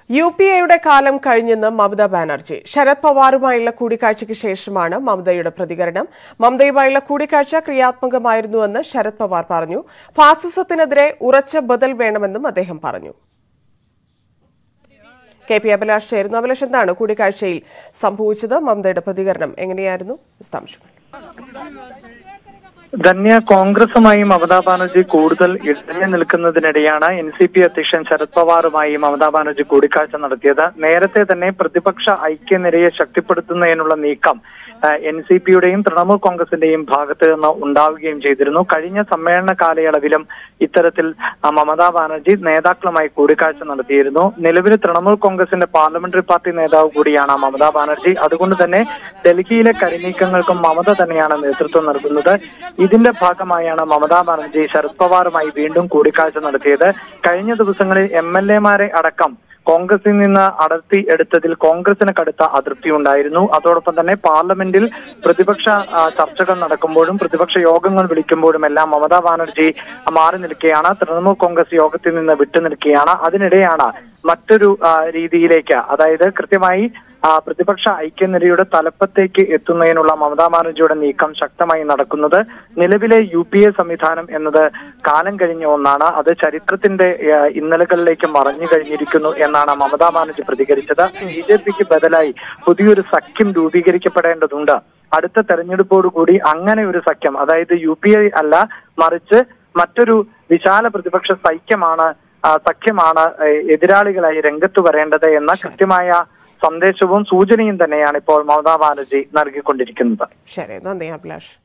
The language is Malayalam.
യു പി എയുടെ കാലം കഴിഞ്ഞെന്ന് മമതാ ബാനർജി ശരത് പവാറുമായുള്ള കൂടിക്കാഴ്ചയ്ക്ക് ശേഷമാണ് മമതയുടെ പ്രതികരണം മമതയുമായുള്ള കൂടിക്കാഴ്ച ക്രിയാത്മകമായിരുന്നുവെന്ന് ശരത് പവാർ പറഞ്ഞു ഫാസിസത്തിനെതിരെ ഉറച്ച ബദൽ വേണമെന്നും അദ്ദേഹം പറഞ്ഞു കെ പി അഭിലാഷ് ചേരുന്നു അഭിലാഷ് എന്താണ് കൂടിക്കാഴ്ചയിൽ സംഭവിച്ചത് മമതയുടെ പ്രതികരണം എങ്ങനെയായിരുന്നു വിശദാംശങ്ങൾ ധന്യ കോൺഗ്രസുമായി മമതാ ബാനർജി കൂടുതൽ ഇടഞ്ഞു നിൽക്കുന്നതിനിടെയാണ് എൻ സി പി അധ്യക്ഷൻ ശരത് പവാറുമായി മമതാ ബാനർജി കൂടിക്കാഴ്ച നടത്തിയത് നേരത്തെ തന്നെ പ്രതിപക്ഷ ഐക്യനിരയെ ശക്തിപ്പെടുത്തുന്നതിനുള്ള നീക്കം എൻ സി പിയുടെയും തൃണമൂൽ കോൺഗ്രസിന്റെയും ഭാഗത്ത് നിന്ന് ഉണ്ടാവുകയും ചെയ്തിരുന്നു കഴിഞ്ഞ സമ്മേളന കാലയളവിലും ഇത്തരത്തിൽ ആ, മമതാ ബാനർജി നേതാക്കളുമായി കൂടിക്കാഴ്ച നടത്തിയിരുന്നു നിലവിൽ തൃണമൂൽ കോൺഗ്രസിന്റെ പാർലമെന്ററി പാർട്ടി നേതാവ് കൂടിയാണ് മമതാ ബാനർജി അതുകൊണ്ട് തന്നെ ഡൽഹിയിലെ കരിനീക്കങ്ങൾക്കും മമത തന്നെയാണ് നേതൃത്വം നൽകുന്നത് ഇതിന്റെ ഭാഗമായാണ് മമതാ ബാനർജി ശരത് പവാറുമായി വീണ്ടും കൂടിക്കാഴ്ച നടത്തിയത് കഴിഞ്ഞ ദിവസങ്ങളിൽ എം എൽ എമാരെ അടക്കം കോൺഗ്രസിൽ നിന്ന് അടർത്തി എടുത്തതിൽ കോൺഗ്രസിന് കടുത്ത അതൃപ്തി ഉണ്ടായിരുന്നു അതോടൊപ്പം തന്നെ പാർലമെന്റിൽ പ്രതിപക്ഷ ആ, ചർച്ചകൾ നടക്കുമ്പോഴും പ്രതിപക്ഷ യോഗങ്ങൾ വിളിക്കുമ്പോഴും എല്ലാം മമതാ ബാനർജി മാറി നിൽക്കുകയാണ് തൃണമൂൽ കോൺഗ്രസ് യോഗത്തിൽ നിന്ന് വിട്ടുനിൽക്കുകയാണ് അതിനിടെയാണ് മറ്റൊരു ആ, രീതിയിലേക്ക് അതായത് കൃത്യമായി ആ, പ്രതിപക്ഷ ഐക്യനിരയുടെ തലപ്പത്തേക്ക് എത്തുന്നതിനുള്ള മമതാ ബാനർജിയുടെ നീക്കം ശക്തമായി നടക്കുന്നത് നിലവിലെ യു പി എ സംവിധാനം എന്നത് കാലം കഴിഞ്ഞ ഒന്നാണ് അത് ചരിത്രത്തിന്റെ ആ, ഇന്നലകളിലേക്ക് മറഞ്ഞു കഴിഞ്ഞിരിക്കുന്നു എന്നാണ് മമതാ ബാനർജി പ്രതികരിച്ചത് ബി ജെ പിക്ക് ബദലായി പുതിയൊരു സഖ്യം രൂപീകരിക്കപ്പെടേണ്ടതുണ്ട് അടുത്ത തെരഞ്ഞെടുപ്പോടുകൂടി അങ്ങനെ ഒരു സഖ്യം അതായത് യു പി എ അല്ല മറിച്ച് മറ്റൊരു വിശാല പ്രതിപക്ഷ സൈക്യമാണ് ആ, സഖ്യമാണ് ഏ, എതിരാളികളായി രംഗത്ത് വരേണ്ടത് എന്ന കൃത്യമായ സന്ദേശവും സൂചനയും തന്നെയാണ് ഇപ്പോൾ മമതാ ബാനർജി നൽകിക്കൊണ്ടിരിക്കുന്നത് ശരി നന്ദി അഭിലാഷ്